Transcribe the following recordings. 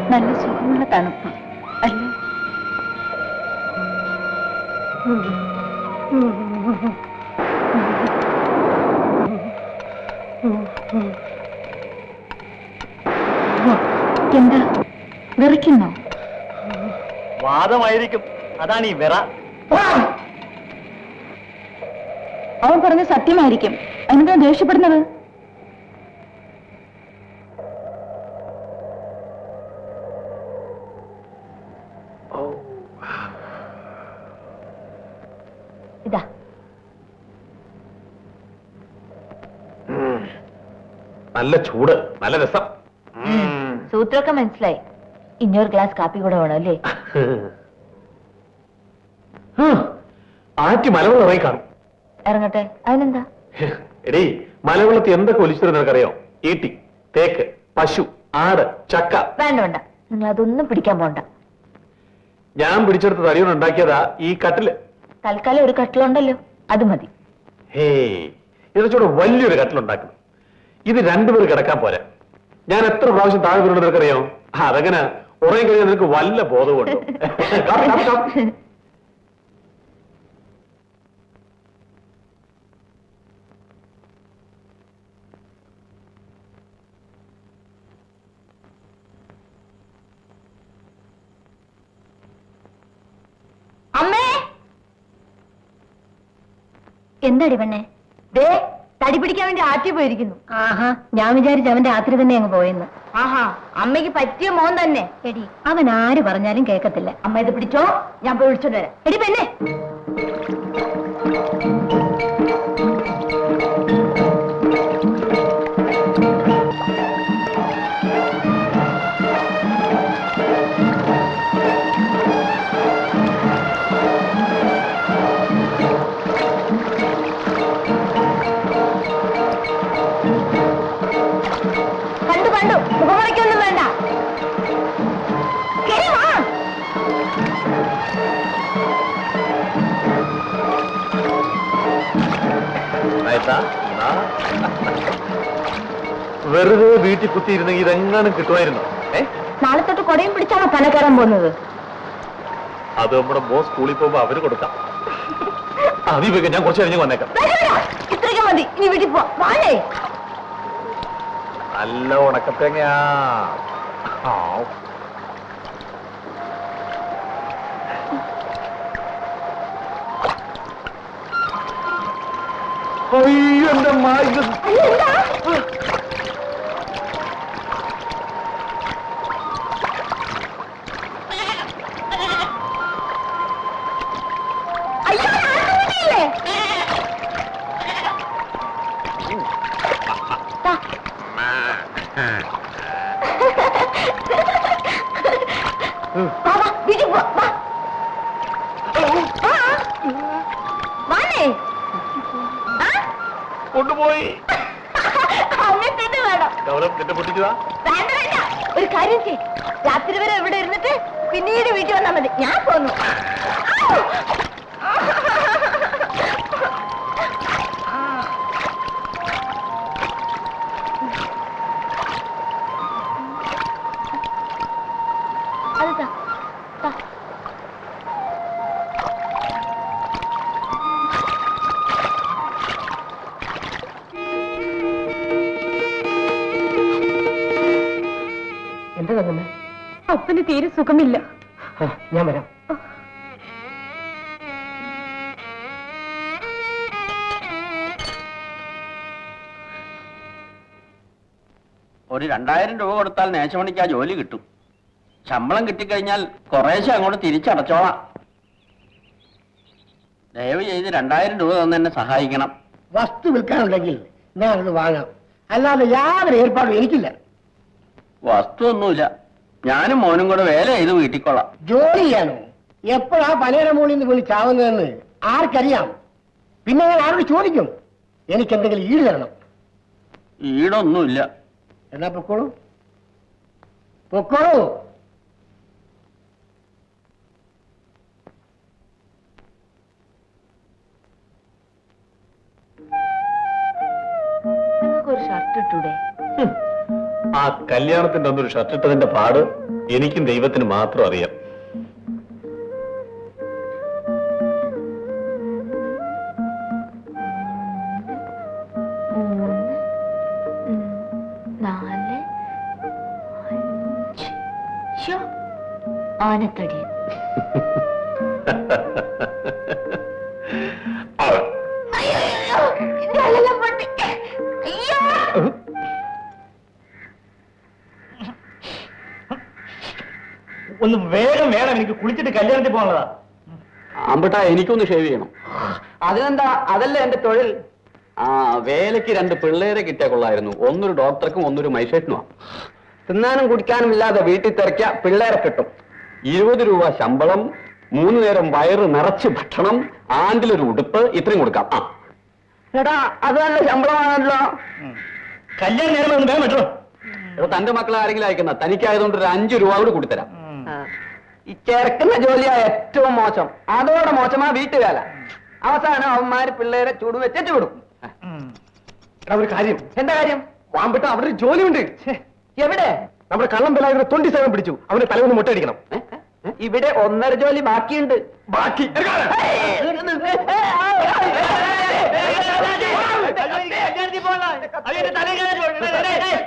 നല്ല സുഖമുള്ള തണുപ്പ് അല്ലേ എന്താ വിറയ്ക്കുന്നോ വാദമായിരിക്കും അതാണ് ഈ വിറ അവൻ പറഞ്ഞ സത്യമായിരിക്കും അതിനെന്താ ദേഷ്യപ്പെടുന്നത് ഇതാ നല്ല ചൂട് നല്ല രസം സൂത്രമൊക്കെ മനസ്സിലായി ഇനിയൊരു ഗ്ലാസ് കാപ്പി കൂടെ വേണം അല്ലേ ആറ്റി മലവെള്ളം ഇറങ്ങി കാണും ഇറങ്ങട്ടെ അതിനെന്താ എടീ മലവെള്ളത്തിൽ എന്തൊക്കെ ഒലിച്ചിരുന്ന നിനക്കറിയോ ഈട്ടി തേക്ക് പശു ആട് ചക്ക വേണ്ട വേണ്ട നിങ്ങൾ അതൊന്നും പിടിക്കാൻ പോണ്ട ഞാൻ പിടിച്ചെടുത്ത് തടിയോട് ഉണ്ടാക്കിയതാ ഈ കട്ടില് തൽക്കാലം ഒരു കട്ടിലുണ്ടല്ലോ അത് മതി ഹേ ഇതൊക്കെ വലിയൊരു കട്ടിലുണ്ടാക്കണം ഇത് രണ്ടുപേർ കിടക്കാൻ പോരാ ഞാൻ എത്ര പ്രാവശ്യം താഴെ വീണത് നിനക്കറിയോ ആ, അതെങ്ങനെ ഉറങ്ങി കഴിഞ്ഞാൽ നിനക്ക് വല്ല ബോധമുണ്ടോ കാപ്പി, കാപ്പി, കാപ്പി. അമ്മേ എന്താടി പെണ്ണെ ദേ തടി പിടിക്കാൻ വേണ്ടി ആറ്റി പോയിരിക്കുന്നു ആഹാ ഞാൻ വിചാരിച്ചു അവന്റെ രാത്രി തന്നെ അങ്ങ് പോയെന്ന് ആഹാ അമ്മയ്ക്ക് പറ്റിയ മോൻ തന്നെ എടി അവൻ ആര് പറഞ്ഞാലും കേക്കത്തില്ല അമ്മ ഇത് പിടിച്ചോ ഞാൻ പോയി വിളിച്ചോണ്ട് വരാം എടി പെണ്ണെ കണ്ടു കണ്ടു മുഖമറയ്ക്കൊന്നും വേണ്ട കേറി വാ. ആയിട്ടാ? എന്നാ? വെറുതെ വീട്ടിൽ കുത്തിയിരുന്നെങ്കിൽ ഇതെങ്ങാനും കിട്ടുമായിരുന്നു ഏ നാളെ തൊട്ട് കൊടയും പിടിച്ചാണോ തല കയറാൻ പോകുന്നത് അത് നമ്മുടെ മോ സ്കൂളിൽ പോകുമ്പോ അവര് കൊടുക്കാം അത് വെക്കാം ഞാൻ കുറച്ച് കഴിഞ്ഞ് വന്നേക്കാം വേണ്ട, വേണ്ട. ഇത്രയ്ക്ക് മതി ഇനി വീട്ടിൽ പോ വാഴേ നല്ല ഉണക്കത്തേങ്ങയാ ആ. അയ്യോ എന്റെ മായ അയ്യോ ഞാൻ തൂങ്ങിയില്ലേ? ദാ. വാ, വാ, വീട്ടിൽ പോ, വാ. വാ. വാനേ. ആ? കൊണ്ടുപോയി അങ്ങനെ തന്നെ വേണം ഗൗരവ് നിന്റെ പൊട്ടിച്ചതാ വേണ്ട വേണ്ട ഒരു കാര്യം ചെയ് രാത്രി വരെ ഇവിടെ ഇരുന്നിട്ട് പിന്നീട് വീട്ടിൽ വന്നാൽ മതി ഞാൻ പോന്നു അത് താ, താ. എന്താ തന്നെ അപ്പന് തീരെ സുഖമില്ല ഞാൻ വരാം ഒരു രണ്ടായിരം രൂപ കൊടുത്താൽ നേശമണിക്ക് ആ ജോലി കിട്ടും ശമ്പളം കിട്ടിക്കഴിഞ്ഞാൽ കുറേശ്ശെ അങ്ങോട്ട് തിരിച്ചടച്ചോളാം ദയവ് ചെയ്ത് രണ്ടായിരം രൂപ തന്നെ എന്നെ സഹായിക്കണം വസ്തു വിൽക്കാനുണ്ടെങ്കിൽ ഞാൻ അത് വാങ്ങാം അല്ലാതെ യാതൊരു ഏർപ്പാടും എനിക്കില്ല വസ്തു ഒന്നുമില്ല ഞാനും മോനും കൂടെ വേല ചെയ്ത് വീട്ടിക്കൊള്ളാം ജോലി ചെയ്യാനോ എപ്പോഴാ പനയുടെ മുകളിൽ നിന്ന് വീണ് ചാവുന്നതെന്ന് ആർക്കറിയാം പിന്നെ ഞാൻ ആരോട് ചോദിക്കും എനിക്ക് എന്തെങ്കിലും ഈട് തരണം ഈടൊന്നുമില്ല എന്നാ പൊക്കോളൂ പൊക്കോളൂ നിങ്ങൾക്ക് ഒരു ഷർട്ട് ഇട്ടൂടെ ആ കല്യാണത്തിന്റെ അന്നൊരു ഷർട്ട് ഇട്ടതിന്റെ പാട് എനിക്കും ദൈവത്തിന് മാത്രം അറിയാം മൂന്ന് ഉം, നാല് അഞ്ച് ശ്ശോ, ആനത്തടി അയ്യോ, ഇതെല്ലാം പൊട്ടി. അയ്യോ. ഒന്ന് വേഗം വേണം എനിക്ക് കുളിച്ചിട്ട് കല്യാണത്തിൽ പോകാനുള്ളതാ അമ്പിട്ട എനിക്കൊന്ന് ഷേവ് ചെയ്യണം അതിനെന്താ അതല്ലേ എന്റെ തൊഴിൽ ആ വേലയ്ക്ക് രണ്ട് പിള്ളേരെ കിട്ടിയാ കൊള്ളായിരുന്നു ഒന്നൊരു ഡോക്ടർക്കും ഒന്നൊരു മൈസേഷനുമാ തിന്നാനും കുടിക്കാനും ഇല്ലാതെ വീട്ടിൽ തിരക്കിയ പിള്ളേരെ കിട്ടും ഇരുപത് രൂപ ശമ്പളം മൂന്ന് നേരം വയറ് നിറച്ച് ഭക്ഷണം ആണ്ടിലൊരു ഉടുപ്പ് ഇത്രയും കൊടുക്കാം ആ എടാ അത് നല്ല ശമ്പളമാണല്ലോ കല്യാണം നേരം ഒന്ന് വേഗം പറ്റോ എടോ, തന്റെ മക്കളെ ആരെങ്കിലും അയക്കുന്ന തനിക്കായതുകൊണ്ട് ഒരു അഞ്ചു രൂപ കൂടി കൂട്ടിത്തരാം ഈ ചേർക്കുന്ന ജോലിയാ ഏറ്റവും മോശം അതോടെ മോശമാ വീട്ടുകാല അവസാനം അവന്മാര് പിള്ളേരെ ചൂട് വെച്ചു വിടും എടാ, ഒരു കാര്യം എന്താ കാര്യം വാമ്പിട്ട അവിടെ ഒരു ജോലിയുണ്ട് എവിടെ നമ്മുടെ കള്ളം ബലായുടെ തൊണ്ടി സേവൻ പിടിച്ചു അവന് തലവൊന്ന് മുട്ടയടിക്കണം ഏ? ഏ? ഇവിടെ ഒന്നര ജോലി ബാക്കിയുണ്ട് ബാക്കി കല്യാണത്തിൽ പോകണ്ട അതിന്റെ തലേ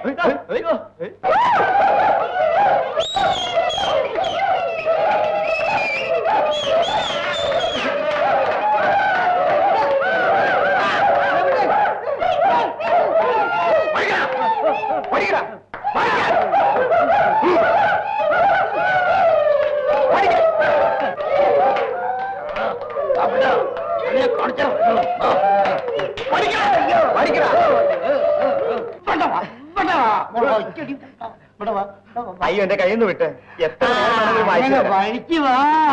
അയ്യോ എന്റെ കയ്യിൽ നിന്ന് വിട്ട് എത്ര നേരം വേണമെങ്കിലും വായിച്ചു തരാം. വഴിക്ക് വാ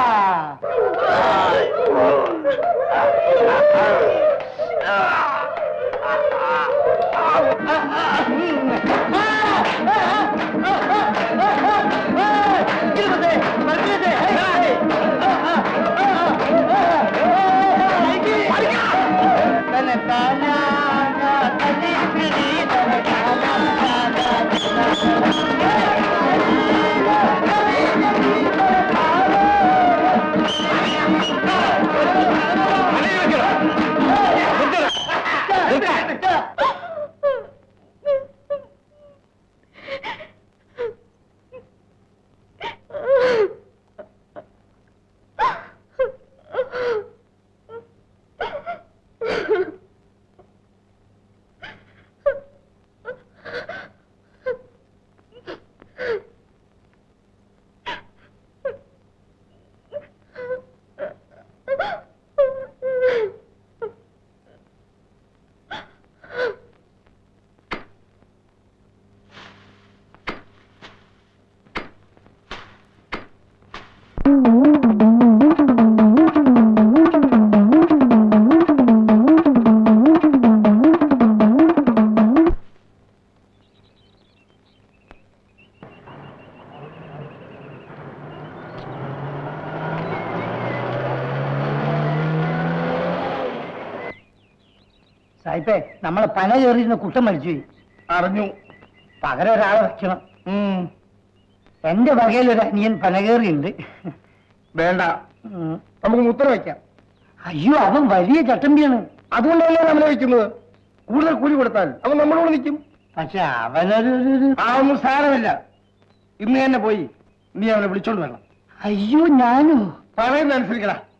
സായിപ്പേ നമ്മളെ പന കയറിയിരുന്ന കുട്ടം മരിച്ചു അറിഞ്ഞു പകരം ഒരാളെ വെക്കണം ഉം. എന്റെ വകയിൽ ഒരു അനിയൻ പനകേറിയുണ്ട് വേണ്ട നമുക്ക് മുത്തര വയ്ക്കാം അയ്യോ അവൻ വലിയ ചട്ടമ്പിയാണ് അതുകൊണ്ടല്ലേ നമ്മൾ വയ്ക്കുന്നത് കൂടുതൽ കൂലി കൊടുത്താൽ അവൻ നമ്മളോട് നിൽക്കും പക്ഷെ അവനൊരു ഒരു- ഒരു- ആ ഒന്നും സാരമില്ല ഇന്ന് തന്നെ പോയി നീ അവനെ വിളിച്ചോണ്ട് വരണം അയ്യോ ഞാനോ പറയുന്ന അനുസരിക്കടാ